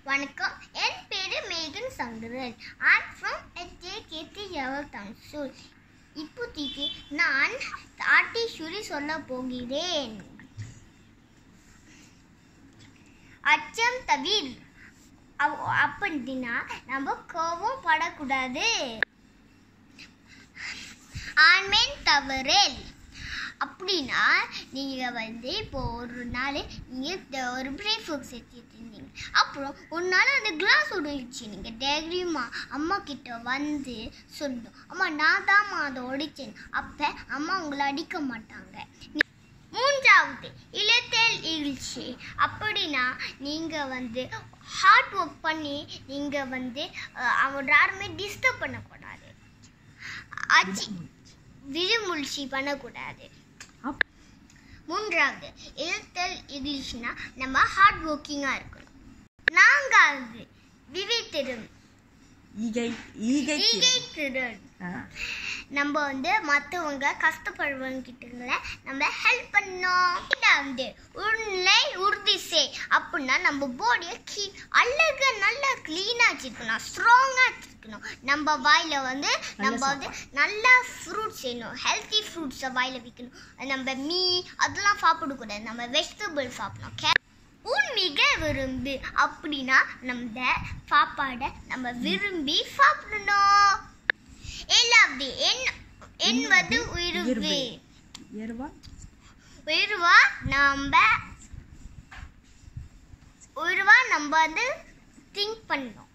வணக்கம் என் பேரு மேகன் சங்கரன் ஐம் ஃப்ரம் எச்ஏ கேத்தி ஜவல் தன்சூல் இப்போதைக்கு நான் ஆட்டிஷுரி சொல்ல போகிறேன் அச்சம் தவிர் அவ்- அப்படின்னா நம்ம கோபம் படக்கூடாது ஆண்மேன் தவறேல் அப்படின்னா நீங்கள் வந்து இப்போ ஒரு நாள் நீங்கள் ஒரு பிரேக் ஃபுக் செஞ்சுட்டு இருந்தீங்க அப்புறம் ஒரு நாள் அந்த கிளாஸ் உடைச்சு நீங்கள் தைரியமா அம்மா கிட்ட வந்து சொல்லணும் அம்மா நான் தான்மா அதை உடைச்சேன் அப்போ அம்மா உங்களை அடிக்க மாட்டாங்க நீ- மூன்றாவது இளைத்தல் இகழ்ச்சி அப்படின்னா நீங்கள் வந்து ஹார்ட் ஒர்க் பண்ணி நீங்கள் வந்து அஹ், அவங்க யாருமே டிஸ்டர்ப் பண்ணக்கூடாது அச்சி விழிமுழ்ச்சி பண்ணக்கூடாது அப்- மூன்றாவது எழுத்தல் இங்கிலீஷ்னா நம்ம ஹார்ட் ஒர்க்கிங்காக இருக்கணும் நான்காவது விவித்திரும் ஈகை ஈகை ஈகை திறன் ஆ, நம்ம வந்து மற்றவங்க கஷ்டப்படுறவங்க கிட்டங்கள நம்ம ஹெல்ப் பண்ணோம் ஐந்தாவது உன்னை உறுதி செய் அப்படின்னா நம்ம பாடியை கீ அழகா நல்லா க்ளீனாக வச்சுருக்கணும் ஸ்ட்ராங்காக வச்சுருக்கணும் நம்ம வாயில வந்து நம்ம வந்து நல்லா ஃப்ரூட்ஸ் செய்யணும் ஹெல்த்தி ஃப்ரூட்ஸை வாயில வைக்கணும் நம்ம மீ அதெல்லாம் சாப்பிடக்கூடாது நம்ம வெஜிடபிள் சாப்பிடணும் கே உன் மிக விரும்பு அப்படின்னா நம்ம சாப்பாடை நம்ம விரும்பி சாப்பிடணும் ஏழாவது என் என்பது உயர்வு உயர்வு. உயர்வா உயர்வா நம்ம உயர்வா நம்ம வந்து திங்க் பண்ணணும்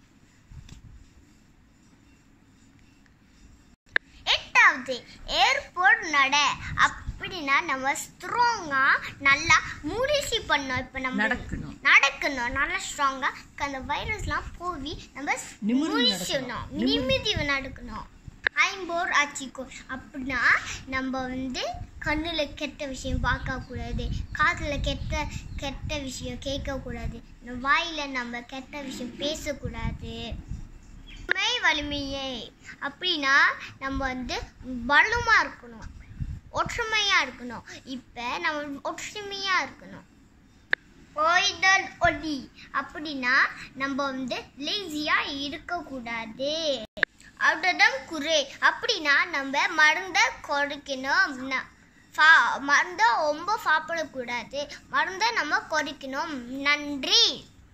எட்டாவது ஏர்போர்ட் நட அப்படின்னா நம்ம ஸ்ட்ராங்கா நல்லா முடிசி பண்ணோம் இப்போ நம்ம நடக்கணும். நடக்கணும் நல்லா ஸ்ட்ராங்கா அந்த வைரஸ்லாம் போவி நம்ம நிமிர்ந்து முடிச்சணும் நடக்கணும். நிமிர்ந்து. நிமிதி நடக்கணும் ஐம்போர் ஆச்சிக்கோ அப்படின்னா நம்ம வந்து கண்ணுல கெட்ட விஷயம் பார்க்கக்கூடாது காதுல கெட்ட கெட்ட விஷயம் கேட்கக்கூடாது நம்ம வாயில நம்ம கெட்ட விஷயம் பேசக்கூடாது ஒற்றுமை வலிமையை அப்படின்னா நம்ம வந்து பலமா இருக்கணும் ஒற்றுமையா இருக்கணும் இப்போ நம்ம ஒற்றுமையா இருக்கணும் ஓய்தல் ஒலி அப்படின்னா நம்ம வந்து லேசியாக இருக்கக்கூடாது அவுடதம் குறை அப்படின்னா நம்ம மருந்தை குறைக்கணும் ந- ஃபா- மருந்தை ரொம்ப சாப்பிடக்கூடாது மருந்தை நம்ம குறைக்கணும் நன்றி